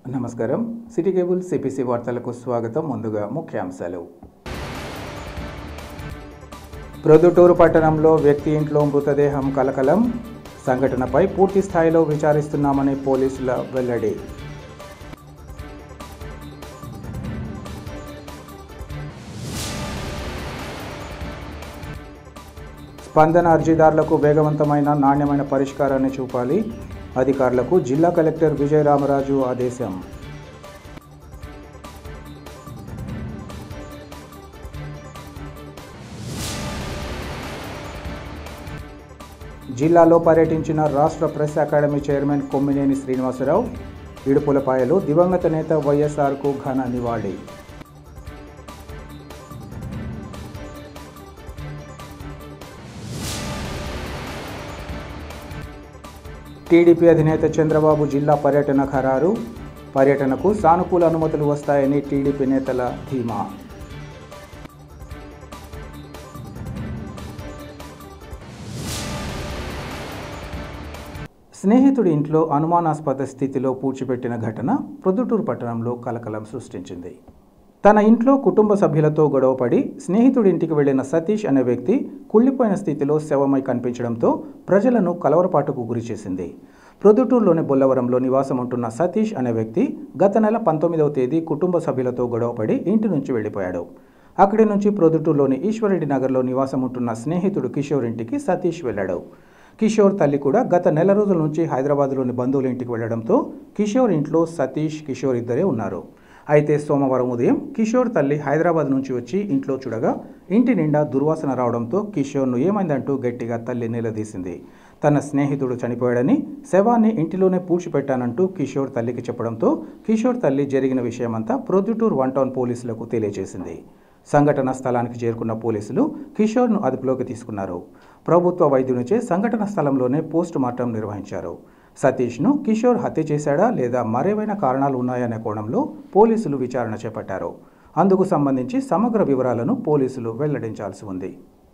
నమస్కారం city cable CPC వార్తలకు స్వాగతం ముందుగా ముఖ్యాంశాలు ప్రొద్దుటూరు పట్టణంలో వ్యక్తి ఇంట్లో మృతదేహం కలకలం సంఘటనపై పూర్తి స్థాయిలో విచారిస్తున్నామని పోలీసుల వెల్లడి స్పందన అర్జీదారులకు వేగవంతమైన నాణ్యమైన పరిష్కారాన్ని చూపాలి అధికారులకు జిల్లా కలెక్టర్ విజయరామరాజు ఆదేశం జిల్లాలో పర్యటించిన రాష్ట్ర press academy chairman Kommineni Srinivasarao ఇడుపులపాయలో దివంగత నేత వైఎస్ఆర్కు ఘన నివాళి టీడీపీ అధినేత చంద్రబాబు జిల్లా పర్యటన ఖరారు పర్యటనకు సానుకూల అనుమతులు వస్తాయని టీడీపీ నేతల ధీమా స్నేహితుడి ఇంట్లో అనుమానాస్పద స్థితిలో పూడ్చిపెట్టిన ఘటన ప్రొద్దుటూరు పట్టణంలో కలకలం సృష్టించింది తన ఇంట్లో కుటుంబ సభ్యులతో గొడవపడి స్నేహితుడి ఇంటికి వెళ్లిన సతీష్ అనే వ్యక్తి కుళ్ళిపోయిన స్థితిలో శవమై కనిపించడంతో ప్రజలను కలవరపాటుకు గురిచేసింది ప్రొద్దుటూరులోని బొల్లవరంలో నివాసం ఉంటున్న సతీష్ అనే వ్యక్తి గత నెల పంతొమ్మిదవ తేదీ కుటుంబ సభ్యులతో గొడవపడి ఇంటి నుంచి వెళ్లిపోయాడు అక్కడి నుంచి ప్రొద్దుటూరులోని ఈశ్వరెడ్డి నగర్లో నివాసం ఉంటున్న స్నేహితుడు కిషోర్ ఇంటికి సతీష్ వెళ్ళాడు కిషోర్ తల్లి కూడా గత నెల రోజుల నుంచి హైదరాబాద్లోని బంధువుల ఇంటికి వెళ్లడంతో కిషోర్ ఇంట్లో సతీష్ కిషోర్ ఇద్దరే ఉన్నారు అయితే సోమవారం ఉదయం కిషోర్ తల్లి హైదరాబాద్ నుంచి వచ్చి ఇంట్లో చూడగా ఇంటి నిండా దుర్వాసన రావడంతో కిషోర్ను ఏమైందంటూ గట్టిగా తల్లి నిలదీసింది తన స్నేహితుడు చనిపోయాడని శవాన్ని ఇంటిలోనే పూడ్చిపెట్టానంటూ కిషోర్ తల్లికి చెప్పడంతో కిషోర్ తల్లి జరిగిన విషయమంతా ప్రొద్దుటూరు వన్ టౌన్ పోలీసులకు తెలియజేసింది సంఘటన స్థలానికి చేరుకున్న పోలీసులు కిషోర్ను అదుపులోకి తీసుకున్నారు ప్రభుత్వ వైద్యునిచే సంఘటన స్థలంలోనే పోస్ట్ మార్టం నిర్వహించారు సతీష్ను కిషోర్ హత్య చేశాడా లేదా మరేవైనా కారణాలు ఉన్నాయనే కోణంలో పోలీసులు విచారణ చేపట్టారు అందుకు సంబంధించి సమగ్ర వివరాలను పోలీసులు వెల్లడించాల్సి ఉంది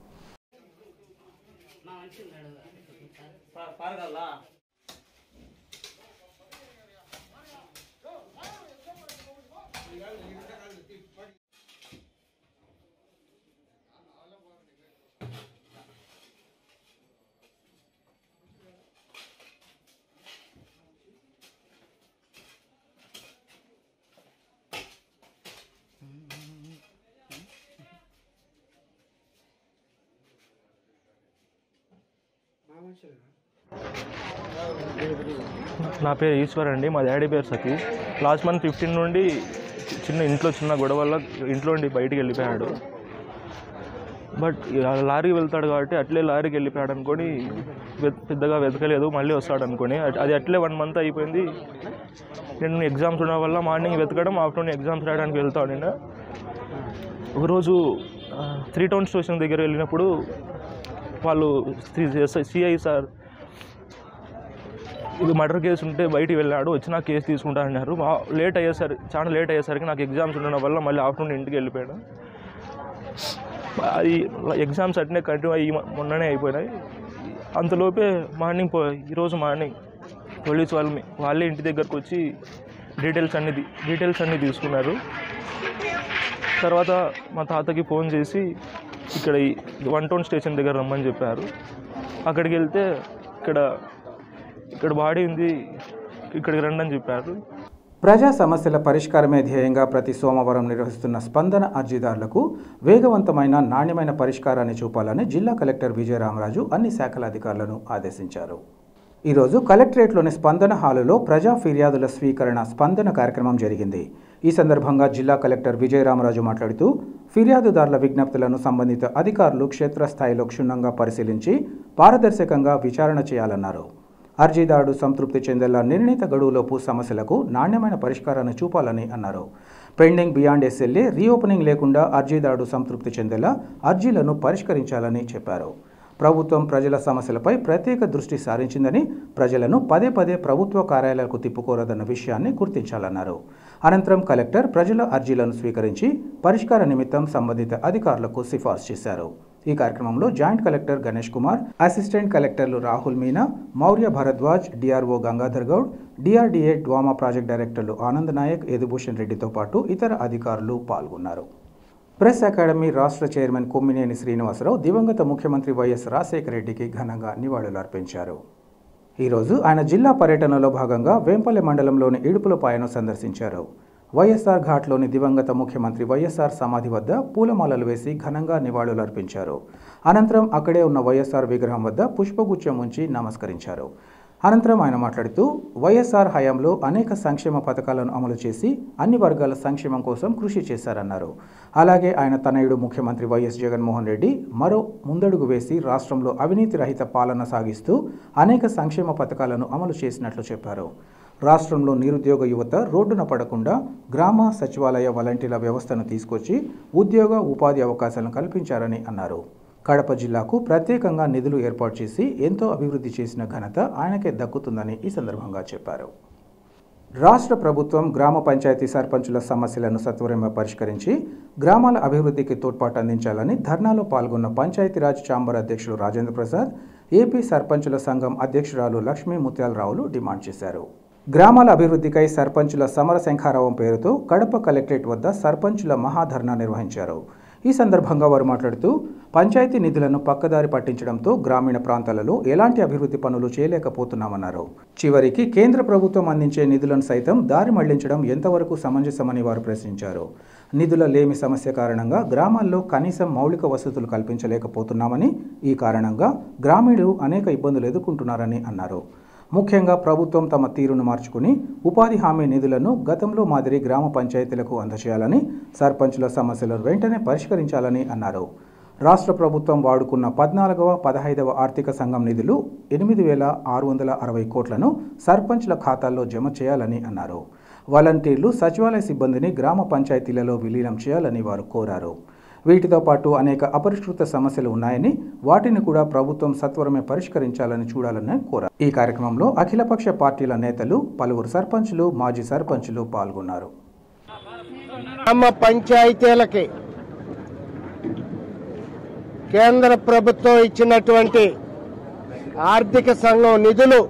నా పేరు ఈశ్వర్ అండి మా డాడీ పేరు సతీష్ లాస్ట్ మంత్ ఫిఫ్టీన్ నుండి చిన్న ఇంట్లో చిన్న గొడవ వల్ల ఇంట్లో నుండి బయటికి వెళ్ళిపోయాడు బట్ లారీకి వెళ్తాడు కాబట్టి అట్లే లారీకి వెళ్ళిపోయాడు అనుకొని వెత్- పెద్దగా వెతకలేదు మళ్ళీ వస్తాడు అనుకొని అట్- అది అట్లే వన్ మంత్ అయిపోయింది నేను ఎగ్జామ్స్ ఉండడం వల్ల మార్నింగ్ వెతకడం ఆఫ్టర్నూన్ ఎగ్జామ్స్ రాయడానికి వెళ్తాను నేను ఒకరోజు ఆ, త్రీ టౌన్ స్టేషన్ దగ్గర వెళ్ళినప్పుడు వాళ్ళు సిఐ సార్ ఇది మర్డర్ కేసు ఉంటే బయటికి వెళ్ళాడు వచ్చి నాకు కేసు తీసుకుంటా అన్నారు మా- లేట్ అయ్యేసరికి చాలా లేట్ అయ్యేసరికి నాకు ఎగ్జామ్స్ ఉండడం వల్ల మళ్ళీ ఆఫ్టర్నూన్ ఇంటికి వెళ్ళిపోయాడు అది ఎగ్జామ్స్ అట్నే కంటిన్యూ అయ్యి మొ- మొన్ననే అయిపోయినాయి అంతలోపే మార్నింగ్ పో ఈరోజు మార్నింగ్ పోలీస్ వాళ్ళు మీ- వాళ్ళే ఇంటి దగ్గరకు వచ్చి డీటెయిల్స్ అన్ని తీ- డీటెయిల్స్ అన్నీ తీసుకున్నారు తర్వాత మా తాతకి ఫోన్ చేసి ఇక్కడ ఈ వన్ టౌన్ స్టేషన్ దగ్గర రమ్మని చెప్పారు అక్కడికి వెళ్తే ఇక్కడ ఇక్కడ బాడీ ఉంది ఇక్కడికి రండి అని చెప్పారు ప్రజా సమస్యల పరిష్కారమే ధ్యేయంగా ప్రతి సోమవారం నిర్వహిస్తున్న స్పందన అర్జీదారులకు వేగవంతమైన నాణ్యమైన పరిష్కారాన్ని చూపాలని జిల్లా కలెక్టర్ విజయరామరాజు అన్ని శాఖల అధికారులను ఆదేశించారు ఈరోజు కలెక్టరేట్లోని స్పందన హాలులో ప్రజా ఫిర్యాదుల స్వీకరణ స్పందన కార్యక్రమం జరిగింది ఈ సందర్భంగా జిల్లా కలెక్టర్ విజయరామరాజు మాట్లాడుతూ ఫిర్యాదుదారుల విజ్ఞప్తులను సంబంధిత అధికారులు క్షేత్రస్థాయిలో క్షుణ్ణంగా పరిశీలించి పారదర్శకంగా విచారణ చేయాలన్నారు అర్జీదారుడు సంతృప్తి చెందేలా నిర్ణీత గడువులోపు సమస్యలకు నాణ్యమైన పరిష్కారాన్ని చూపాలని అన్నారు పెండింగ్ బియాండ్ ఎస్ఎల్ఏ రీఓపెనింగ్ లేకుండా అర్జీదారుడు సంతృప్తి చెందేలా అర్జీలను పరిష్కరించాలని చెప్పారు ప్రభుత్వం ప్రజల సమస్యలపై ప్రత్యేక దృష్టి సారించిందని ప్రజలను పదే పదే ప్రభుత్వ కార్యాలయాలకు తిప్పుకోరదన్న విషయాన్ని గుర్తించాలన్నారు అనంతరం కలెక్టర్ ప్రజల అర్జీలను స్వీకరించి పరిష్కార నిమిత్తం సంబంధిత అధికారులకు సిఫార్సు చేశారు ఈ కార్యక్రమంలో joint collector Ganesh Kumar assistant కలెక్టర్లు Rahul Meena Maurya Bharadwaj DRO Gangadhar Goud DRDA DWAMA project డైరెక్టర్లు ఆనంద్ నాయక్ యదుభూషణ్ రెడ్డితో పాటు ఇతర అధికారులు పాల్గొన్నారు ప్రెస్ అకాడమీ రాష్ట్ర చైర్మన్ కొమ్మినేని శ్రీనివాసరావు దివంగత ముఖ్యమంత్రి వైఎస్ రాజశేఖర రెడ్డికి ఘనంగా నివాళులర్పించారు ఈరోజు ఆయన జిల్లా పర్యటనలో భాగంగా వేంపల్లె మండలంలోని ఇడుపులపాయను సందర్శించారు వైఎస్ఆర్ ఘాట్లోని దివంగత ముఖ్యమంత్రి వైఎస్ఆర్ సమాధి వద్ద పూలమాలలు వేసి ఘనంగా నివాళులర్పించారు అనంతరం అక్కడే ఉన్న వైఎస్ఆర్ విగ్రహం వద్ద పుష్పగుచ్చం ఉంచి నమస్కరించారు అనంతరం ఆయన మాట్లాడుతూ వైఎస్ఆర్ హయాంలో అనేక సంక్షేమ పథకాలను అమలు చేసి అన్ని వర్గాల సంక్షేమం కోసం కృషి చేశారన్నారు అలాగే ఆయన తనయుడు ముఖ్యమంత్రి వైఎస్ జగన్మోహన్ రెడ్డి మరో ముందడుగు వేసి రాష్ట్రంలో అవినీతి రహిత పాలన సాగిస్తూ అనేక సంక్షేమ పథకాలను అమలు చేసినట్లు చెప్పారు రాష్ట్రంలో నిరుద్యోగ యువత రోడ్డున పడకుండా గ్రామ సచివాలయ వాలంటీర్ల వ్యవస్థను తీసుకొచ్చి ఉద్యోగ ఉపాధి అవకాశాలను కల్పించారని అన్నారు కడప జిల్లాకు ప్రత్యేకంగా నిధులు ఏర్పాటు చేసి ఎంతో అభివృద్ధి చేసిన ఘనత ఆయనకే దక్కుతుందని ఈ సందర్భంగా చెప్పారు రాష్ట్ర ప్రభుత్వం గ్రామ పంచాయతీ సర్పంచుల సమస్యలను సత్వరంగా పరిష్కరించి గ్రామాల అభివృద్ధికి తోడ్పాటు అందించాలని ధర్నాలో పాల్గొన్న పంచాయతీరాజ్ ఛాంబర్ అధ్యక్షుడు రాజేంద్ర ప్రసాద్ ఏపీ సర్పంచుల సంఘం అధ్యక్షురాలు లక్ష్మీ ముత్యాలరావులు డిమాండ్ చేశారు గ్రామాల అభివృద్ధికై సర్పంచుల సమర శంఖారావం పేరుతో కడప కలెక్టరేట్ వద్ద సర్పంచుల మహాధర్నా నిర్వహించారు ఈ సందర్భంగా వారు మాట్లాడుతూ పంచాయతీ నిధులను పక్కదారి పట్టించడంతో గ్రామీణ ప్రాంతాలలో ఎలాంటి అభివృద్ధి పనులు చేయలేకపోతున్నామన్నారు చివరికి కేంద్ర ప్రభుత్వం అందించే నిధులను సైతం దారి మళ్లించడం ఎంతవరకు సమంజసమని వారు ప్రశ్నించారు నిధుల లేమి సమస్య కారణంగా గ్రామాల్లో కనీసం మౌలిక వసతులు కల్పించలేకపోతున్నామని ఈ కారణంగా గ్రామీణులు అనేక ఇబ్బందులు ఎదుర్కొంటున్నారని అన్నారు ముఖ్యంగా ప్రభుత్వం తమ తీరును మార్చుకుని ఉపాధి హామీ నిధులను గతంలో మాదిరి గ్రామ పంచాయతీలకు అందజేయాలని సర్పంచుల సమస్యలను వెంటనే పరిష్కరించాలని అన్నారు రాష్ట్ర ప్రభుత్వం వాడుకున్న పద్నాలుగవ పదహైదవ ఆర్థిక సంఘం నిధులు ఎనిమిది వేల ఆరు వందల అరవై కోట్లను సర్పంచ్ల ఖాతాల్లో జమ చేయాలని అన్నారు వాలంటీర్లు సచివాలయ సిబ్బందిని గ్రామ పంచాయతీలలో విలీనం చేయాలని వారు కోరారు వీటితో పాటు అనేక అపరిష్కృత సమస్యలు ఉన్నాయని వాటిని కూడా ప్రభుత్వం సత్వరమే పరిష్కరించాలని చూడాలని కోరారు ఈ కార్యక్రమంలో అఖిలపక్ష పార్టీల నేతలు పలువురు సర్పంచులు మాజీ సర్పంచులు పాల్గొన్నారు గ్రామ పంచాయతీలకి కేంద్ర ప్రభుత్వం ఇచ్చినటువంటి ఆర్థిక సంఘం నిధులు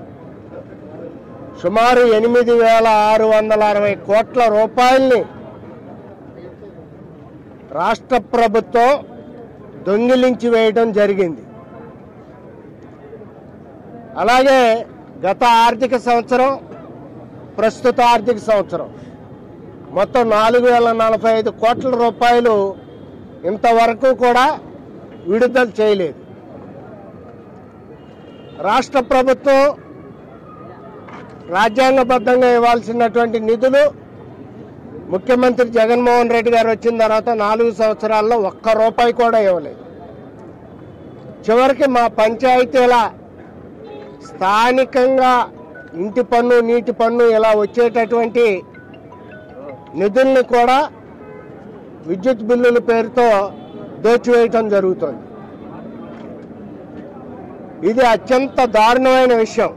సుమారు ఎనిమిది వేల ఆరు వందల అరవై కోట్ల రూపాయల్ని రాష్ట్ర ప్రభుత్వం దొంగిలించి వేయడం జరిగింది అలాగే గత ఆర్థిక సంవత్సరం ప్రస్తుత ఆర్థిక సంవత్సరం మొత్తం నాలుగు వేల నలభై ఐదు కోట్ల రూపాయలు ఇంతవరకు కూడా విడుదల చేయలేదు రాష్ట్ర ప్రభుత్వం రాజ్యాంగబద్ధంగా ఇవ్వాల్సినటువంటి నిధులు ముఖ్యమంత్రి జగన్మోహన్ రెడ్డి గారు వచ్చిన తర్వాత నాలుగు సంవత్సరాల్లో ఒక్క రూపాయి కూడా ఇవ్వలేదు చివరికి మా పంచాయతీల స్థానికంగా ఇంటి పన్ను నీటి పన్ను ఇలా వచ్చేటటువంటి నిధుల్ని కూడా విద్యుత్ బిల్లుల పేరుతో దోచివేయటం జరుగుతుంది ఇది అత్యంత దారుణమైన విషయం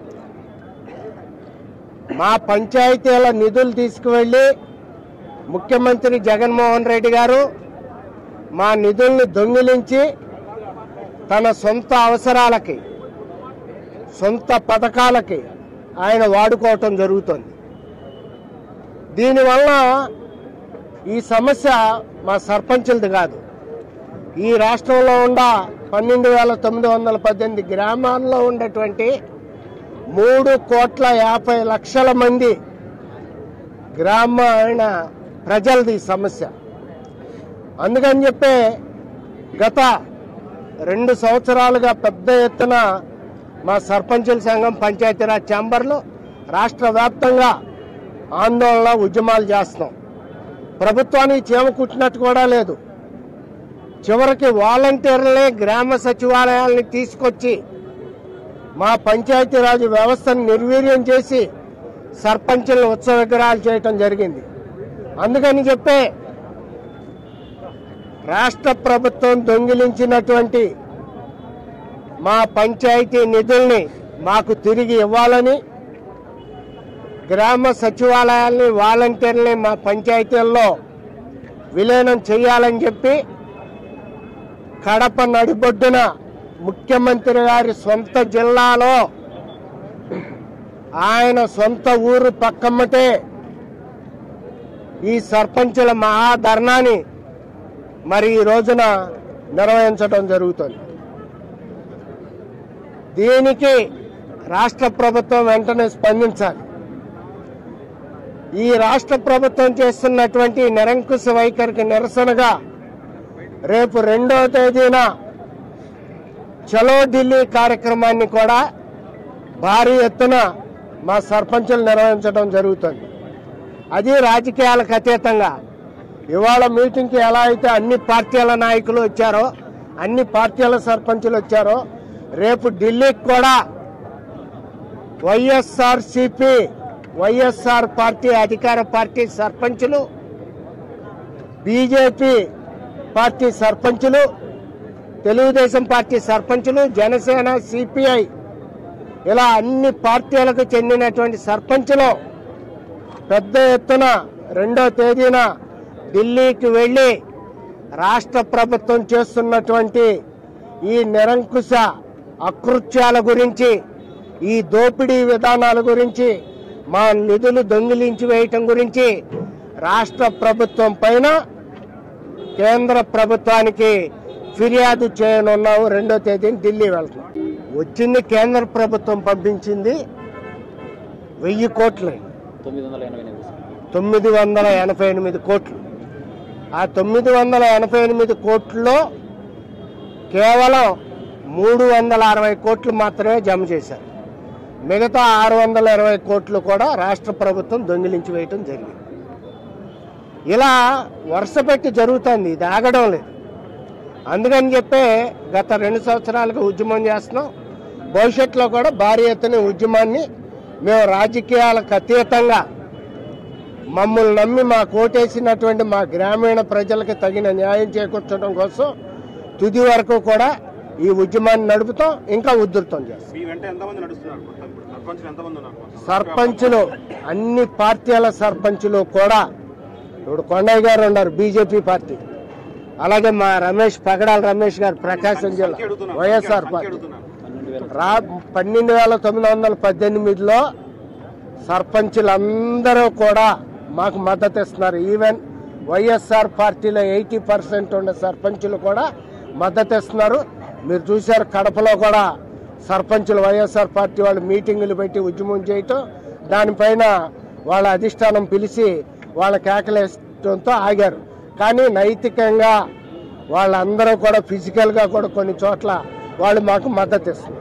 మా పంచాయతీల నిధులు తీసుకువెళ్ళి ముఖ్యమంత్రి జగన్మోహన్ రెడ్డి గారు మా నిధుల్ని దొంగిలించి తన సొంత అవసరాలకి సొంత పథకాలకి ఆయన వాడుకోవటం జరుగుతుంది దీనివల్ల ఈ సమస్య మా సర్పంచులది కాదు ఈ రాష్ట్రంలో ఉన్న పన్నెండు వేల తొమ్మిది వందల పద్దెనిమిది గ్రామాల్లో ఉన్నటువంటి మూడు కోట్ల యాభై లక్షల మంది గ్రామీణ ప్రజలది ఈ సమస్య అందుకని చెప్పే గత రెండు సంవత్సరాలుగా పెద్ద ఎత్తున మా సర్పంచుల సంఘం పంచాయతీరాజ్ ఛాంబర్లో రాష్ట్ర వ్యాప్తంగా ఆందోళన ఉద్యమాలు చేస్తున్నాం ప్రభుత్వానికి చీమ కుట్టినట్టు కూడా లేదు చివరికి వాలంటీర్లనే గ్రామ సచివాలయాల్ని తీసుకొచ్చి మా పంచాయతీరాజ్ వ్యవస్థను నిర్వీర్యం చేసి సర్పంచులను ఉత్సవ విగ్రహాలు చేయటం జరిగింది అందుకని చెప్పే రాష్ట్ర ప్రభుత్వం దొంగిలించినటువంటి మా పంచాయతీ నిధుల్ని మాకు తిరిగి ఇవ్వాలని గ్రామ సచివాలయాల్ని వాలంటీర్ని మా పంచాయతీల్లో విలీనం చేయాలని చెప్పి కడప నడిబొడ్డున ముఖ్యమంత్రి గారి సొంత జిల్లాలో ఆయన సొంత ఊరు పక్కమ్మటే ఈ సర్పంచుల మహాధర్నాన్ని మరి ఈ రోజున నిర్వహించడం జరుగుతుంది దీనికి రాష్ట్ర ప్రభుత్వం వెంటనే స్పందించాలి ఈ రాష్ట్ర ప్రభుత్వం చేస్తున్నటువంటి నిరంకుశ వైఖరికి నిరసనగా రేపు రెండవ తేదీన చలో ఢిల్లీ కార్యక్రమాన్ని కూడా భారీ ఎత్తున మా సర్పంచులు నిర్వహించడం జరుగుతుంది అది రాజకీయాలకు అతీతంగా ఇవాళ మీటింగ్కి ఎలా అయితే అన్ని పార్టీల నాయకులు వచ్చారో అన్ని పార్టీల సర్పంచులు వచ్చారో రేపు ఢిల్లీకి కూడా వైఎస్ఆర్ సిపి వైఎస్ఆర్ పార్టీ అధికార పార్టీ సర్పంచులు బీజేపీ పార్టీ సర్పంచులు తెలుగుదేశం పార్టీ సర్పంచులు జనసేన సిపిఐ ఇలా అన్ని పార్టీలకు చెందినటువంటి సర్పంచులు పెద్ద ఎత్తున రెండో తేదీన ఢిల్లీకి వెళ్ళి రాష్ట్ర ప్రభుత్వం చేస్తున్నటువంటి ఈ నిరంకుశ అకృత్యాల గురించి ఈ దోపిడీ విధానాల గురించి మా నిధులు దొంగిలించి వేయటం గురించి రాష్ట్ర ప్రభుత్వం పైన కేంద్ర ప్రభుత్వానికి ఫిర్యాదు చేయనున్నాము రెండో తేదీని ఢిల్లీ వెళ్తున్నాం వచ్చింది కేంద్ర ప్రభుత్వం పంపించింది వెయ్యి కోట్లు తొమ్మిది వందల ఎనభై ఎనిమిది తొమ్మిది వందల ఎనభై ఎనిమిది కోట్లు ఆ తొమ్మిది వందల ఎనభై ఎనిమిది కోట్లలో కేవలం మూడు వందల అరవై కోట్లు మాత్రమే జమ చేశారు మిగతా ఆరు వందల ఇరవై కోట్లు కూడా రాష్ట్ర ప్రభుత్వం దొంగిలించి వేయటం జరిగింది ఇలా వరుస పెట్టి జరుగుతుంది ఇది ఆగడం లేదు అందుకని చెప్పే గత రెండు సంవత్సరాలుగా ఉద్యమం చేస్తున్నాం భవిష్యత్తులో కూడా భారీ ఎత్తున ఉద్యమాన్ని మేము రాజకీయాలకు అతీతంగా మమ్మల్ని నమ్మి మా కోటేసినటువంటి మా గ్రామీణ ప్రజలకు తగిన న్యాయం చేకూర్చడం కోసం తుది వరకు కూడా ఈ ఉద్యమాన్ని నడుపుతాం ఇంకా ఉధృతం చేస్తాం మీ వెంట ఎంతమంది నడుస్తున్నారు మొత్తం ఇప్పుడు సర్పంచులు ఎంతమంది ఉన్నారు మొత్తం? సర్పంచులు అన్ని పార్టీల సర్పంచులు కూడా ఇప్పుడు కొండయ్య గారు ఉన్నారు బీజేపీ పార్టీ అలాగే మా రమేష్ పగడాల రమేష్ గారు ప్రకాశం జిల్లా సంఖ్య అడుగుతున్నాను. వైఎస్ఆర్ సంఖ్య పార్టీ అడుగుతున్నాను. పన్నెండు వేల రా పన్నెండు వేల తొమ్మిది వందల పద్దెనిమిదిలో సర్పంచులందరూ కూడా మాకు మద్దతు ఇస్తున్నారు ఈవెన్ వైఎస్ఆర్ పార్టీలో ఎయిటీ పర్సెంట్ ఉన్న సర్పంచులు కూడా మద్దతు ఇస్తున్నారు మీరు చూశారు కడపలో కూడా సర్పంచులు వైఎస్ఆర్ పార్టీ వాళ్ళు మీటింగులు పెట్టి ఉద్యమం చేయటం దానిపైన వాళ్ళ అధిష్టానం పిలిచి వాళ్ళ కేకలేసడంతో ఆగారు కానీ నైతికంగా వాళ్ళందరూ కూడా ఫిజికల్గా కూడా కొన్ని చోట్ల వాళ్ళు మాకు మద్దతు ఇస్తున్నారు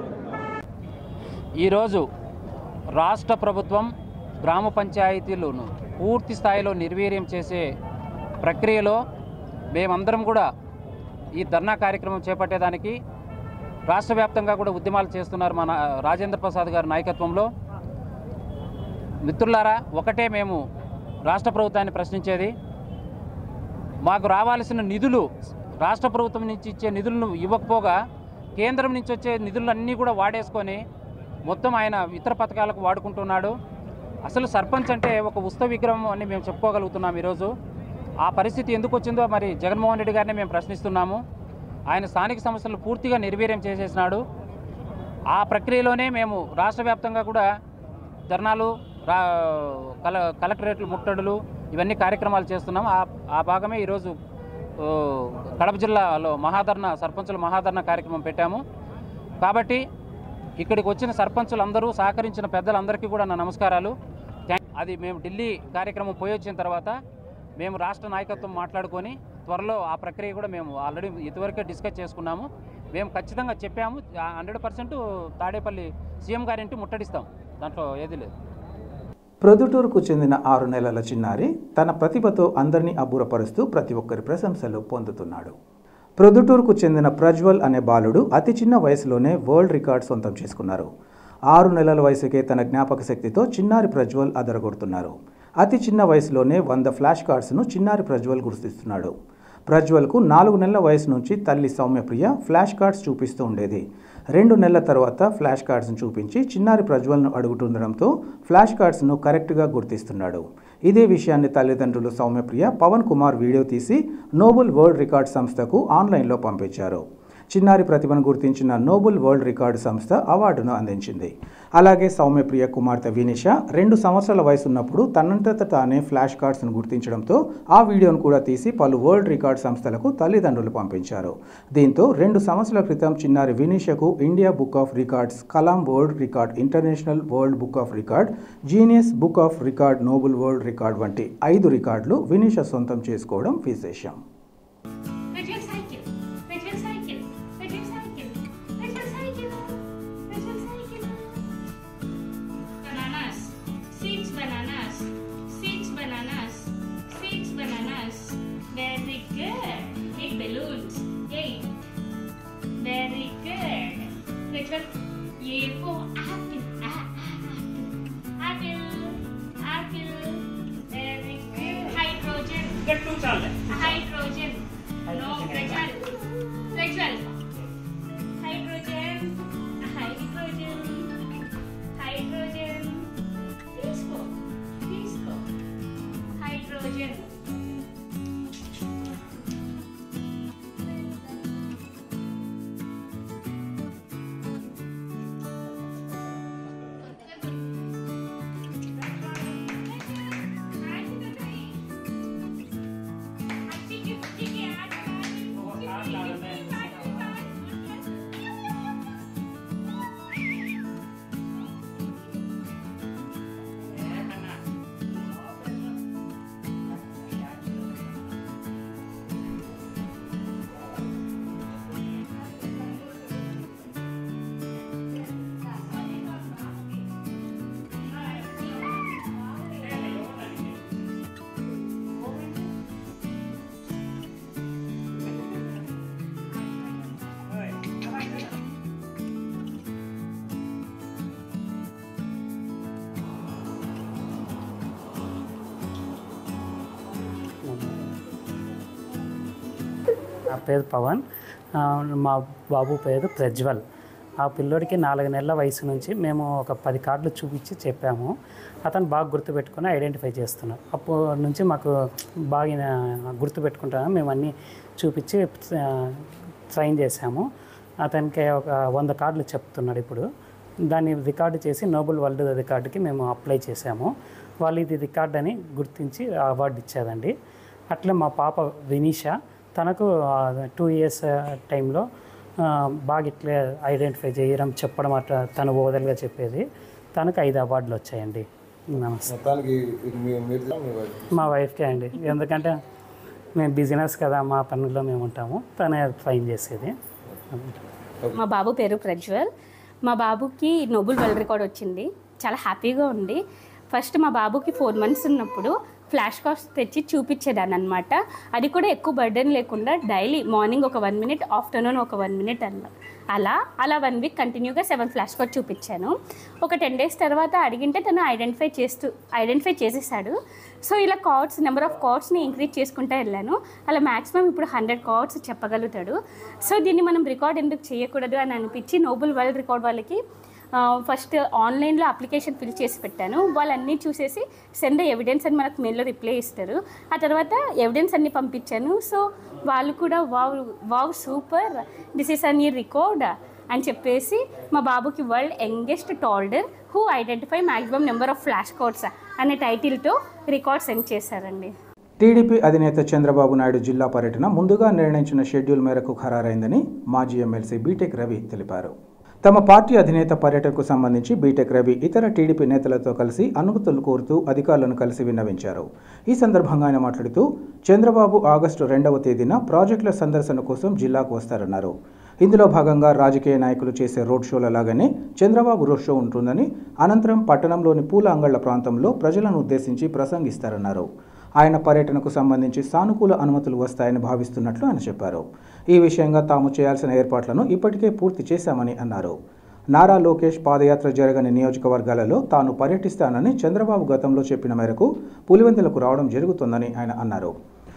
ఈరోజు రాష్ట్ర ప్రభుత్వం గ్రామ పంచాయతీలను పూర్తి స్థాయిలో నిర్వీర్యం చేసే ప్రక్రియలో మేమందరం కూడా ఈ ధర్నా కార్యక్రమం చేపట్టేదానికి రాష్ట్ర వ్యాప్తంగా కూడా ఉద్యమాలు చేస్తున్నారు మన రాజేంద్ర ప్రసాద్ గారి నాయకత్వంలో మిత్రులారా ఒకటే మేము రాష్ట్ర ప్రభుత్వాన్ని ప్రశ్నించేది మాకు రావాల్సిన నిధులు రాష్ట్ర ప్రభుత్వం నుంచి ఇచ్చే నిధులను ఇవ్వకపోగా కేంద్రం నుంచి వచ్చే నిధులన్నీ కూడా వాడేసుకొని మొత్తం ఆయన ఇతర పథకాలకు వాడుకుంటున్నాడు అసలు సర్పంచ్ అంటే ఒక ఉస్త విగ్రహం అని మేము చెప్పుకోగలుగుతున్నాం ఈరోజు ఆ పరిస్థితి ఎందుకు వచ్చిందో మరి జగన్మోహన్ రెడ్డి గారిని మేము ప్రశ్నిస్తున్నాము ఆయన స్థానిక సమస్యలు పూర్తిగా నిర్వీర్యం చేసేసినాడు ఆ ప్రక్రియలోనే మేము రాష్ట్ర వ్యాప్తంగా కూడా ధర్నాలు రా కల కలెక్టరేట్లు ముట్టడులు ఇవన్నీ కార్యక్రమాలు చేస్తున్నాం ఆ ఆ భాగమే ఈరోజు ఓ, కడప జిల్లాలో మహాధర్ణ సర్పంచుల మహాధర్ణ కార్యక్రమం పెట్టాము కాబట్టి ఇక్కడికి వచ్చిన సర్పంచులు అందరూ సహకరించిన పెద్దలందరికీ కూడా నా నమస్కారాలు థ్యాంక్ అది మేము ఢిల్లీ కార్యక్రమం పోయి వచ్చిన తర్వాత మేము రాష్ట్ర నాయకత్వం మాట్లాడుకొని త్వరలో ఆ ప్రక్రియ కూడా మేము ఆల్రెడీ ఇదివరకే డిస్కస్ చేసుకున్నాము మేము ఖచ్చితంగా చెప్పాము హండ్రెడ్ పర్సెంట్ తాడేపల్లి సీఎం గారింటి ముట్టడిస్తాం దాంట్లో ఏది లేదు ప్రొద్దుటూరుకు చెందిన ఆరు నెలల చిన్నారి తన ప్రతిభతో అందరినీ అబ్బురపరుస్తూ ప్రతి ఒక్కరి ప్రశంసలు పొందుతున్నాడు ప్రొద్దుటూరుకు చెందిన ప్రజ్వల్ అనే బాలుడు అతి చిన్న వయసులోనే వరల్డ్ రికార్డ్ సొంతం చేసుకున్నారు ఆరు నెలల వయసుకే తన జ్ఞాపక శక్తితో చిన్నారి ప్రజ్వల్ అదరగొడుతున్నారు అతి చిన్న వయసులోనే వంద ఫ్లాష్ కార్డ్స్ను చిన్నారి ప్రజ్వల్ గుర్తిస్తున్నాడు ప్రజ్వల్కు నాలుగు నెలల వయసు నుంచి తల్లి సౌమ్యప్రియ ఫ్లాష్ కార్డ్స్ చూపిస్తూ ఉండేది రెండు నెలల తర్వాత ఫ్లాష్ కార్డ్స్ను చూపించి చిన్నారి ప్రజ్వల్ను అడుగుతుండడంతో ఫ్లాష్ కార్డ్స్ను కరెక్ట్గా గుర్తిస్తున్నాడు ఇదే విషయాన్ని తల్లిదండ్రులు సౌమ్యప్రియ పవన్ కుమార్ వీడియో తీసి నోబుల్ వరల్డ్ రికార్డ్ సంస్థకు ఆన్లైన్లో పంపించారు చిన్నారి ప్రతిభను గుర్తించిన నోబుల్ వరల్డ్ రికార్డు సంస్థ అవార్డును అందించింది అలాగే సౌమ్యప్రియ కుమార్తె వినిష రెండు సంవత్సరాల వయసున్నప్పుడు తనంతట తానే ఫ్లాష్ కార్డ్స్ను గుర్తించడంతో ఆ వీడియోను కూడా తీసి పలు వరల్డ్ రికార్డ్ సంస్థలకు తల్లిదండ్రులు పంపించారు దీంతో రెండు సంవత్సరాల క్రితం చిన్నారి వినిషకు India book of records Kalam world record international world book of record genius book of record noble world record వంటి ఐదు రికార్డులు వినిష సొంతం చేసుకోవడం విశేషం Petrol cycle, petrol cycle, petrol cycle, petrol cycle, petrol cycle. Bananas, six bananas, six bananas, six bananas. Very good. Big balloons. Eight. Very good. Petrol. A for apple. A- a- apple. Apple. Very good. Hydrogen. Hydrogen. No, Prajwal. Prajwal. Hydrogen. Hydrogen. Hydrogen. Disco. Disco. Hydrogen. నా పేరు పవన్ ఆ, మా బాబు పేరు ప్రజ్వల్ ఆ పిల్లోడికి నాలుగు నెలల వయసు నుంచి మేము ఒక పది కార్డులు చూపించి చెప్పాము అతను బాగా గుర్తుపెట్టుకొని ఐడెంటిఫై చేస్తున్నాం అప్పటి నుంచి మాకు బాగా గుర్తుపెట్టుకుంటాము మేము అన్నీ చూపించి ఆ, ట్రైన్ చేసాము అతనికి ఒక వంద కార్డులు చెప్తున్నాడు ఇప్పుడు దాన్ని రికార్డు చేసి నోబెల్ వరల్డ్ రికార్డుకి మేము అప్లై చేసాము వాళ్ళు ఇది రికార్డ్ అని గుర్తించి అవార్డు ఇచ్చారండి అట్లా మా పాప వినీష తనకు టూ ఇయర్స్ టైంలో బాగా ఇట్లే ఐడెంటిఫై చేయడం చెప్పడం అట్లా తను ఓదలుగా చెప్పేది తనకు ఐదు అవార్డులు వచ్చాయండి నమస్తే మొత్తానికి ఇది మీ- మీరు మీ వైఫ్ మా వైఫ్కే అండి ఎందుకంటే మేము బిజినెస్ కదా మా పనుల్లో మేము ఉంటాము తనే ట్రైన్ చేసేది మా బాబు పేరు ప్రజ్వల్ మా బాబుకి నోబుల్ వరల్డ్ రికార్డ్ వచ్చింది చాలా హ్యాపీగా ఉంది ఫస్ట్ మా బాబుకి ఫోర్ మంత్స్ ఉన్నప్పుడు ఫ్లాష్ కార్డ్స్ తెచ్చి చూపించేదాన్ని అనమాట అది కూడా ఎక్కువ బర్డెన్ లేకుండా డైలీ మార్నింగ్ ఒక వన్ మినిట్ ఆఫ్టర్నూన్ ఒక వన్ మినిట్ అలా అలా అలా వన్ వీక్ కంటిన్యూగా సెవెన్ ఫ్లాష్ కార్డ్ చూపించాను ఒక టెన్ డేస్ తర్వాత అడిగింటే తను ఐడెంటిఫై చేస్తూ ఐడెంటిఫై చేసేసాడు సో ఇలా కార్డ్స్ నెంబర్ ఆఫ్ కార్డ్స్ని ఇంక్రీజ్ చేసుకుంటూ వెళ్ళాను అలా మ్యాక్సిమం ఇప్పుడు హండ్రెడ్ కార్డ్స్ చెప్పగలుగుతాడు సో దీన్ని మనం రికార్డ్ ఎందుకు చేయకూడదు అని అనిపించి నోబెల్ వరల్డ్ రికార్డ్ వాళ్ళకి ఫస్ట్ ఆన్లైన్లో అప్లికేషన్ ఫిల్ చేసి పెట్టాను వాళ్ళన్నీ చూసేసి సెండ్ ఎవిడెన్స్ అని మనకు మెయిల్లో రిప్లై ఇస్తారు ఆ తర్వాత ఎవిడెన్స్ అన్ని పంపించాను సో వాళ్ళు కూడా wow wow super this is an ఈ రికార్డ్ అని చెప్పేసి మా బాబుకి world youngest toddler who identify maximum number of flash cards అనే టైటిల్తో రికార్డ్ సెండ్ చేశారండి టీడీపీ అధినేత చంద్రబాబు నాయుడు జిల్లా పర్యటన ముందుగా నిర్ణయించిన షెడ్యూల్ మేరకు ఖరారైందని మాజీ ఎమ్మెల్సీ బీటెక్ రవి తెలిపారు తమ పార్టీ అధినేత పర్యటనకు సంబంధించి బీటెక్ రవి ఇతర టీడీపీ నేతలతో కలిసి అనుమతులు కోరుతూ అధికారులను కలిసి విన్నవించారు ఈ సందర్భంగా ఆయన మాట్లాడుతూ చంద్రబాబు ఆగస్టు రెండవ తేదీన ప్రాజెక్టుల సందర్శన కోసం జిల్లాకు వస్తారన్నారు ఇందులో భాగంగా రాజకీయ నాయకులు చేసే రోడ్ షోల లాగానే చంద్రబాబు రోడ్ షో ఉంటుందని అనంతరం పట్టణంలోని పూల అంగళ్ల ప్రాంతంలో ప్రజలను ఉద్దేశించి ప్రసంగిస్తారన్నారు ఆయన పర్యటనకు సంబంధించి సానుకూల అనుమతులు వస్తాయని భావిస్తున్నట్లు ఆయన చెప్పారు ఈ విషయంగా తాము చేయాల్సిన ఏర్పాట్లను ఇప్పటికే పూర్తి చేశామని అన్నారు నారా లోకేష్ పాదయాత్ర జరగని నియోజకవర్గాలలో తాను పర్యటిస్తానని చంద్రబాబు గతంలో చెప్పిన మేరకు పులివెందులకు రావడం జరుగుతుందని ఆయన అన్నారు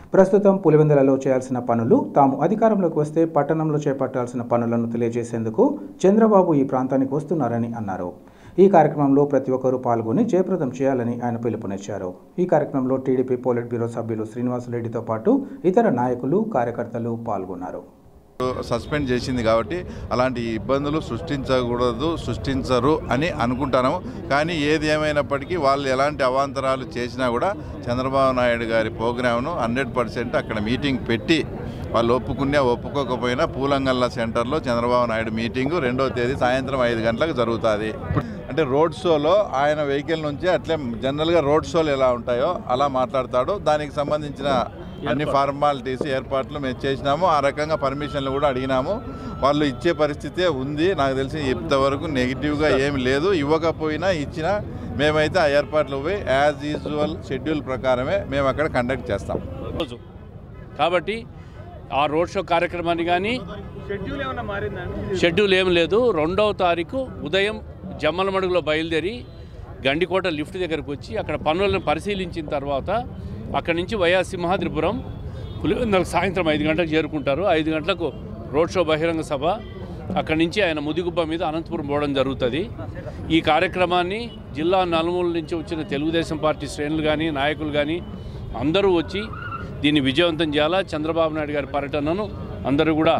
ప్రస్తుతం పులివెందులలో చేయాల్సిన పనులు తాము అధికారంలోకి వస్తే పట్టణంలో చేపట్టాల్సిన పనులను తెలియజేసేందుకు చంద్రబాబు ఈ ప్రాంతానికి వస్తున్నారని అన్నారు ఈ కార్యక్రమంలో ప్రతి ఒక్కరూ పాల్గొని జయప్రదం చేయాలని ఆయన పిలుపునిచ్చారు ఈ కార్యక్రమంలో టీడీపీ పోలిట్ బ్యూరో సభ్యులు శ్రీనివాసరెడ్డితో పాటు ఇతర నాయకులు కార్యకర్తలు పాల్గొన్నారు సస్పెండ్ చేసింది కాబట్టి అలాంటి ఇబ్బందులు సృష్టించకూడదు సృష్టించరు అని అనుకుంటాను కానీ ఏది ఏమైనప్పటికీ వాళ్ళు ఎలాంటి అవాంతరాలు చేసినా కూడా చంద్రబాబు నాయుడు గారి ప్రోగ్రామ్ను హండ్రెడ్ పర్సెంట్ అక్కడ మీటింగ్ పెట్టి వాళ్ళు ఒప్పుకున్నా ఒప్పుకోకపోయినా పూలంగల్ల సెంటర్లో చంద్రబాబు నాయుడు మీటింగు రెండవ తేదీ సాయంత్రం ఐదు గంటలకు జరుగుతుంది అంటే రోడ్ షోలో ఆయన వెహికల్ నుంచి అట్లే జనరల్గా రోడ్ షోలు ఎలా ఉంటాయో అలా మాట్లాడతాడు దానికి సంబంధించిన అన్ని ఫార్మాలిటీస్ ఏర్పాట్లు మేము చేసినాము ఆ రకంగా పర్మిషన్లు కూడా అడిగినాము వాళ్ళు ఇచ్చే పరిస్థితే ఉంది నాకు తెలిసి ఇంతవరకు నెగిటివ్గా ఏమి లేదు ఇవ్వకపోయినా ఇచ్చినా మేమైతే ఆ ఏర్పాట్లు పోయి యాజ్ యూజువల్ షెడ్యూల్ ప్రకారమే మేము అక్కడ కండక్ట్ చేస్తాం రోజు కాబట్టి ఆ రోడ్ షో కార్యక్రమాన్ని కానీ షెడ్యూల్ ఏమన్నా మారిందండి షెడ్యూల్ ఏం లేదు రెండవ తారీఖు ఉదయం జమ్మలమడుగులో బయలుదేరి గండికోట లిఫ్ట్ దగ్గరకు వచ్చి అక్కడ పనులను పరిశీలించిన తర్వాత అక్కడి నుంచి వయా సింహాద్రిపురం పులివెందులకు సాయంత్రం ఐదు గంటలకు చేరుకుంటారు ఐదు గంటలకు రోడ్ షో బహిరంగ సభ అక్కడి నుంచి ఆయన ముదిగుబ్బ మీద అనంతపురం పోవడం జరుగుతుంది ఈ కార్యక్రమాన్ని జిల్లా నలుమూల నుంచి వచ్చిన తెలుగుదేశం పార్టీ శ్రేణులు కానీ నాయకులు కానీ అందరూ వచ్చి దీన్ని విజయవంతం చేయాలా చంద్రబాబు నాయుడు గారి పర్యటనను అందరూ కూడా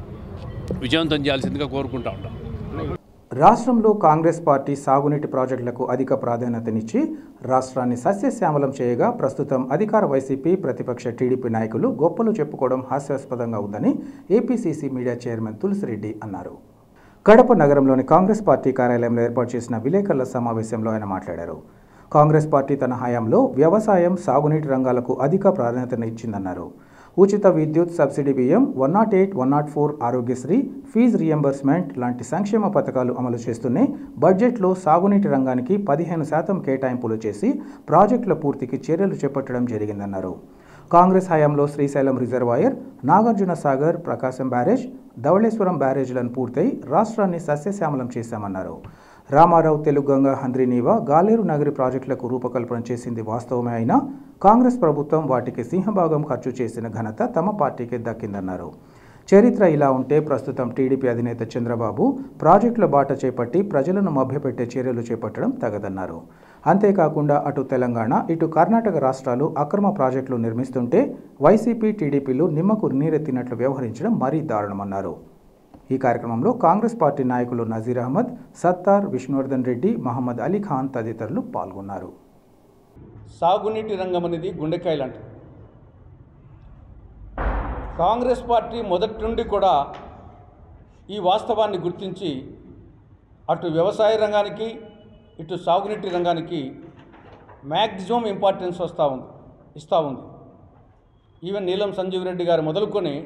విజయవంతం చేయాల్సిందిగా కోరుకుంటా ఉంటాం రాష్ట్రంలో కాంగ్రెస్ పార్టీ సాగునీటి ప్రాజెక్టులకు అధిక ప్రాధాన్యతనిచ్చి రాష్ట్రాన్ని సస్యశ్యామలం చేయగా ప్రస్తుతం అధికార వైసీపీ ప్రతిపక్ష టీడీపీ నాయకులు గొప్పలు చెప్పుకోవడం హాస్యాస్పదంగా ఉందని ఏపీసీసీ మీడియా చైర్మన్ తులసిరెడ్డి అన్నారు కడప నగరంలోని కాంగ్రెస్ పార్టీ కార్యాలయంలో ఏర్పాటు చేసిన విలేకరుల సమావేశంలో ఆయన మాట్లాడారు కాంగ్రెస్ పార్టీ తన హయాంలో వ్యవసాయం సాగునీటి రంగాలకు అధిక ప్రాధాన్యతనిచ్చిందన్నారు ఉచిత విద్యుత్ సబ్సిడీ బియ్యం one not eight one not four Aarogyasri fee reimbursement లాంటి సంక్షేమ పథకాలు అమలు చేస్తూనే బడ్జెట్లో సాగునీటి రంగానికి పదిహేను శాతం కేటాయింపులు చేసి ప్రాజెక్టుల పూర్తికి చర్యలు చేపట్టడం జరిగిందన్నారు కాంగ్రెస్ హయాంలో శ్రీశైలం రిజర్వాయర్ నాగార్జున సాగర్ ప్రకాశం బ్యారేజ్ ధవళేశ్వరం బ్యారేజ్లను పూర్తయి రాష్ట్రాన్ని సస్యశ్యామలం చేశామన్నారు రామారావు తెలుగంగ హంద్రీనీవా గాలేరు నగరి ప్రాజెక్టులకు రూపకల్పన చేసింది వాస్తవమే అయినా కాంగ్రెస్ ప్రభుత్వం వాటికి సింహభాగం ఖర్చు చేసిన ఘనత తమ పార్టీకే దక్కిందన్నారు చరిత్ర ఇలా ఉంటే ప్రస్తుతం టీడీపీ అధినేత చంద్రబాబు ప్రాజెక్టుల బాట చేపట్టి ప్రజలను మభ్యపెట్టే చర్యలు చేపట్టడం తగదన్నారు అంతేకాకుండా అటు తెలంగాణ ఇటు కర్ణాటక రాష్ట్రాలు అక్రమ ప్రాజెక్టులు నిర్మిస్తుంటే వైసీపీ టీడీపీలు నిమ్మకు నీరెత్తినట్లు వ్యవహరించడం మరీ దారుణమన్నారు ఈ కార్యక్రమంలో కాంగ్రెస్ పార్టీ నాయకులు నజీర్ అహ్మద్ సత్తార్ విష్ణువర్ధన్ రెడ్డి మహమ్మద్ అలీ ఖాన్ తదితరులు పాల్గొన్నారు సాగునీటి రంగం అనేది గుండెకాయలు అంటారు కాంగ్రెస్ పార్టీ మొదటి నుండి కూడా ఈ వాస్తవాన్ని గుర్తించి అటు వ్యవసాయ రంగానికి ఇటు సాగునీటి రంగానికి మ్యాక్సిమం ఇంపార్టెన్స్ వస్తూ ఉంది ఇస్తూ ఉంది ఈవెన్ నీలం సంజీవ్ రెడ్డి గారు మొదలుకొని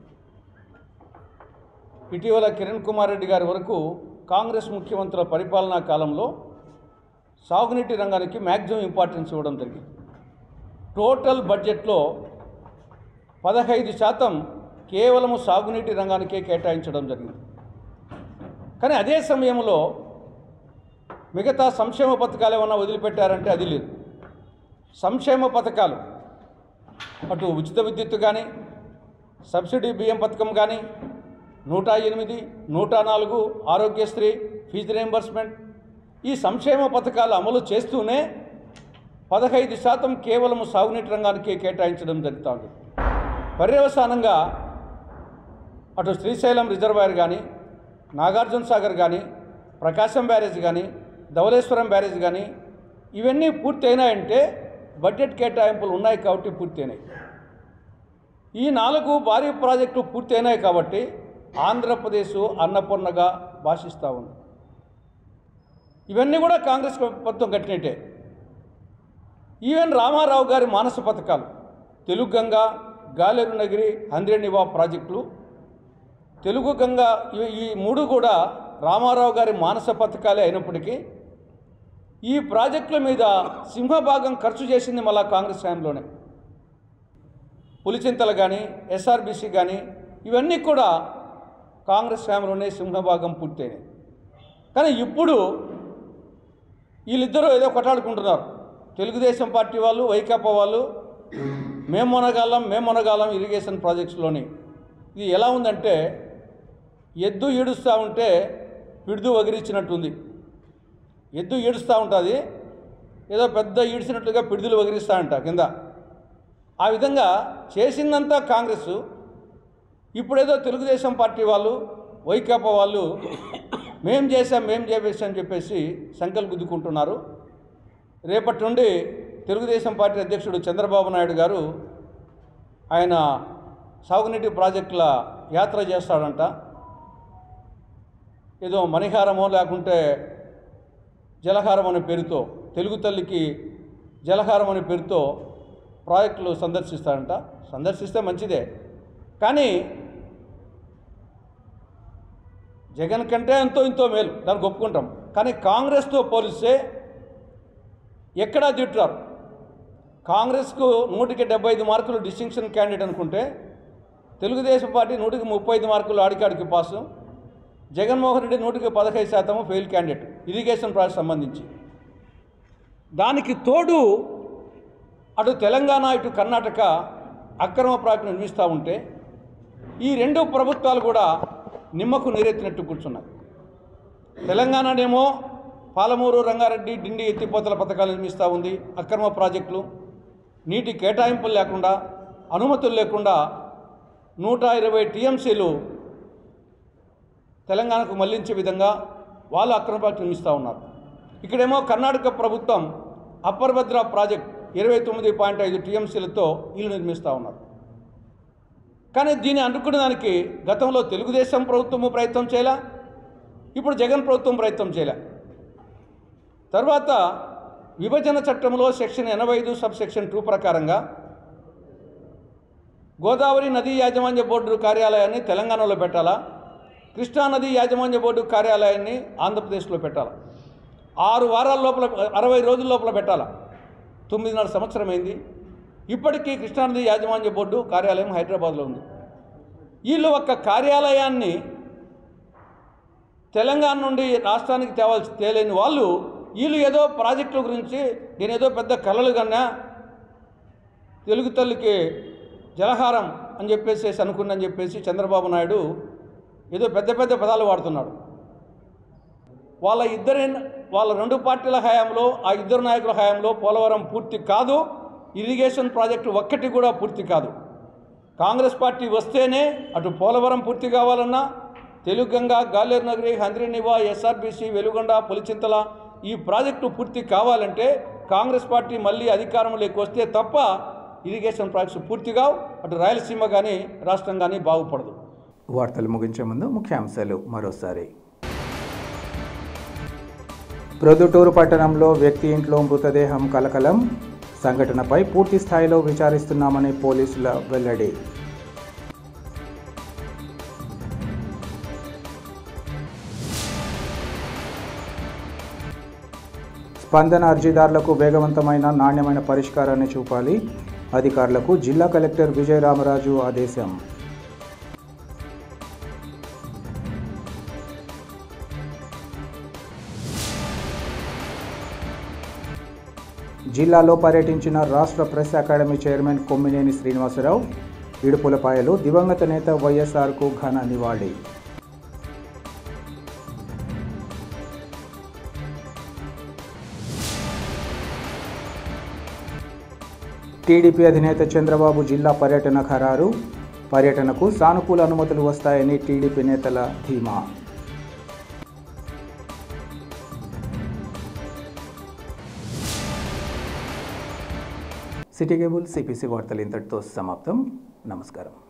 ఇటీవల కిరణ్ కుమార్ రెడ్డి గారి వరకు కాంగ్రెస్ ముఖ్యమంత్రుల పరిపాలనా కాలంలో సాగునీటి రంగానికి మ్యాక్సిమం ఇంపార్టెన్స్ ఇవ్వడం జరిగింది టోటల్ బడ్జెట్లో పదహైదు శాతం కేవలము సాగునీటి రంగానికే కేటాయించడం జరిగింది కానీ అదే సమయంలో మిగతా సంక్షేమ పథకాలు ఏమన్నా వదిలిపెట్టారంటే అది లేదు సంక్షేమ పథకాలు అటు ఉచిత విద్యుత్ కానీ సబ్సిడీ బియ్యం పథకం కానీ నూట ఎనిమిది నూట నాలుగు ఆరోగ్యశ్రీ ఫీజు రియంబర్స్మెంట్ ఈ సంక్షేమ పథకాలు అమలు చేస్తూనే పదహైదు శాతం కేవలం సాగునీటి రంగానికి కేటాయించడం జరుగుతూ ఉంది పర్యవసానంగా అటు శ్రీశైలం రిజర్వాయర్ కానీ నాగార్జున సాగర్ కానీ ప్రకాశం బ్యారేజ్ కానీ ధవళేశ్వరం బ్యారేజ్ కానీ ఇవన్నీ పూర్తి అయినాయంటే బడ్జెట్ కేటాయింపులు ఉన్నాయి కాబట్టి పూర్తి అయినాయి ఈ నాలుగు భారీ ప్రాజెక్టులు పూర్తి అయినాయి కాబట్టి ఆంధ్రప్రదేశ్ అన్నపూర్ణగా భాషిస్తూ ఉంది ఇవన్నీ కూడా కాంగ్రెస్ ప్రభుత్వం కట్టినట్టే ఈవెన్ రామారావు గారి మానస పథకాలు తెలుగు గంగ గాలేరు నగిరి హంద్రేనివా ప్రాజెక్టులు తెలుగు గంగ ఇవి- ఈ మూడు కూడా రామారావు గారి మానస పథకాలే అయినప్పటికీ ఈ ప్రాజెక్టుల మీద సింహభాగం ఖర్చు చేసింది మళ్ళా కాంగ్రెస్ హయాంలోనే పులిచింతలు కానీ ఎస్ఆర్బీసీ కానీ ఇవన్నీ కూడా కాంగ్రెస్ హయాంలోనే సింహభాగం పూర్తయినాయి కానీ ఇప్పుడు వీళ్ళిద్దరూ ఏదో కొట్లాడుకుంటున్నారు తెలుగుదేశం పార్టీ వాళ్ళు వైకాపా వాళ్ళు మేము మునగాలం మేము మునగాలం ఇరిగేషన్ ప్రాజెక్ట్స్లోని ఇది ఎలా ఉందంటే ఎద్దు ఈడుస్తూ ఉంటే పిడుదు వగిరించినట్టుంది ఎద్దు ఈడుస్తూ ఉంటుంది ఏదో పెద్ద ఈడ్చినట్లుగా పిడుదులు వగిరిస్తూ అంట కింద ఆ విధంగా చేసిందంతా కాంగ్రెస్ ఇప్పుడేదో తెలుగుదేశం పార్టీ వాళ్ళు వైకాపా వాళ్ళు మేం చేసాం మేం చేసాం అని చెప్పేసి సంకలు గుద్దుకుంటున్నారు రేపటి నుండి తెలుగుదేశం పార్టీ అధ్యక్షుడు చంద్రబాబు నాయుడు గారు ఆయన సాగునీటి ప్రాజెక్టుల యాత్ర చేస్తాడంట ఏదో మణిహారమో లేకుంటే జలహారం అనే పేరుతో తెలుగు తల్లికి జలహారం అనే పేరుతో ప్రాజెక్టులు సందర్శిస్తాడంట సందర్శిస్తే మంచిదే కానీ జగన్ కంటే ఎంతో ఇంతో మేలు దానికి ఒప్పుకుంటాం కానీ కాంగ్రెస్తో పోలిస్తే ఎక్కడా తిట్టారు కాంగ్రెస్కు నూటికి డెబ్బై ఐదు మార్కులు డిస్టింక్షన్ క్యాండిడేట్ అనుకుంటే తెలుగుదేశం పార్టీ నూటికి ముప్పై ఐదు మార్కులు ఆడికాడికి పాసు జగన్మోహన్ రెడ్డి నూటికి పదహైదు శాతము ఫెయిల్ క్యాండిడేట్ ఇరిగేషన్ ప్రాజెక్ట్ సంబంధించి దానికి తోడు అటు తెలంగాణ ఇటు కర్ణాటక అక్రమ ప్రాజెక్టు నిర్మిస్తూ ఉంటే ఈ రెండు ప్రభుత్వాలు కూడా నిమ్మకు నీరెత్తినట్టు కూర్చున్నాయి తెలంగాణనేమో పాలమూరు రంగారెడ్డి డిండి ఎత్తిపోతల పథకాలు నిర్మిస్తూ ఉంది అక్రమ ప్రాజెక్టులు నీటి కేటాయింపులు లేకుండా అనుమతులు లేకుండా నూట ఇరవై టీఎంసీలు తెలంగాణకు మళ్లించే విధంగా వాళ్ళు అక్రమ ప్రాజెక్టు నిర్మిస్తూ ఉన్నారు ఇక్కడేమో కర్ణాటక ప్రభుత్వం అప్పర్ భద్ర ప్రాజెక్ట్ ఇరవై తొమ్మిది పాయింట్ ఐదు టీఎంసీలతో ఇల్లు నిర్మిస్తూ ఉన్నారు కానీ దీన్ని అనుకునే దానికి గతంలో తెలుగుదేశం ప్రభుత్వము ప్రయత్నం చేయలే ఇప్పుడు జగన్ ప్రభుత్వం ప్రయత్నం చేయలే తర్వాత విభజన చట్టంలో సెక్షన్ ఎనభై ఐదు సబ్ సెక్షన్ టూ ప్రకారంగా గోదావరి నదీ యాజమాన్య బోర్డు కార్యాలయాన్ని తెలంగాణలో పెట్టాలా కృష్ణానది యాజమాన్య బోర్డు కార్యాలయాన్ని ఆంధ్రప్రదేశ్లో పెట్టాలా ఆరు వారాల లోపల అరవై రోజుల లోపల పెట్టాలా తొమ్మిదిన్నర సంవత్సరం అయింది ఇప్పటికీ కృష్ణానది యాజమాన్య బోర్డు కార్యాలయం హైదరాబాద్లో ఉంది వీళ్ళు ఒక్క కార్యాలయాన్ని తెలంగాణ నుండి రాష్ట్రానికి తేవాల్సి తేలేని వాళ్ళు వీళ్ళు ఏదో ప్రాజెక్టుల గురించి నేను ఏదో పెద్ద కళలు కన్నా తెలుగు తల్లికి జలహారం అని చెప్పేసి అనుకున్నని చెప్పేసి చంద్రబాబు నాయుడు ఏదో పెద్ద పెద్ద పదాలు వాడుతున్నాడు వాళ్ళ ఇద్దరి వాళ్ళ రెండు పార్టీల హయాంలో ఆ ఇద్దరు నాయకుల హయాంలో పోలవరం పూర్తి కాదు ఇరిగేషన్ ప్రాజెక్టు ఒక్కటి కూడా పూర్తి కాదు కాంగ్రెస్ పార్టీ వస్తేనే అటు పోలవరం పూర్తి కావాలన్నా తెలుగంగ గాలేరు నగరి హంద్రీనివా ఎస్ఆర్బీసీ వెలుగొండ పులిచింతల ఈ ప్రాజెక్టు పూర్తి కావాలంటే కాంగ్రెస్ పార్టీ మళ్ళీ అధికారంలోకి వస్తే తప్ప ఇరిగేషన్ ప్రాజెక్ట్స్ పూర్తిగా అటు రాయలసీమ కానీ రాష్ట్రం కానీ బాగుపడదు వార్తలు ముగించే ముందు ముఖ్యాంశాలు మరోసారి ప్రొద్దుటూరు పట్టణంలో వ్యక్తి ఇంట్లో మృతదేహం కలకలం సంఘటనపై పూర్తి స్థాయిలో విచారిస్తున్నామని పోలీసుల వెల్లడి స్పందన అర్జీదారులకు వేగవంతమైన నాణ్యమైన పరిష్కారాన్ని చూపాలి అధికారులకు జిల్లా కలెక్టర్ విజయరామరాజు ఆదేశం జిల్లాలో పర్యటించిన రాష్ట్ర press academy chairman Kommineni Srinivasarao ఇడుపులపాయలో దివంగత నేత వైఎస్ఆర్కు ఘన నివాళి టీడీపీ అధినేత చంద్రబాబు జిల్లా పర్యటన ఖరారు పర్యటనకు సానుకూల అనుమతులు వస్తాయని టీడీపీ నేతల ధీమా సిటీ కేబుల్ సిపిసి వార్తలు ఇంతటితో సమాప్తం నమస్కారం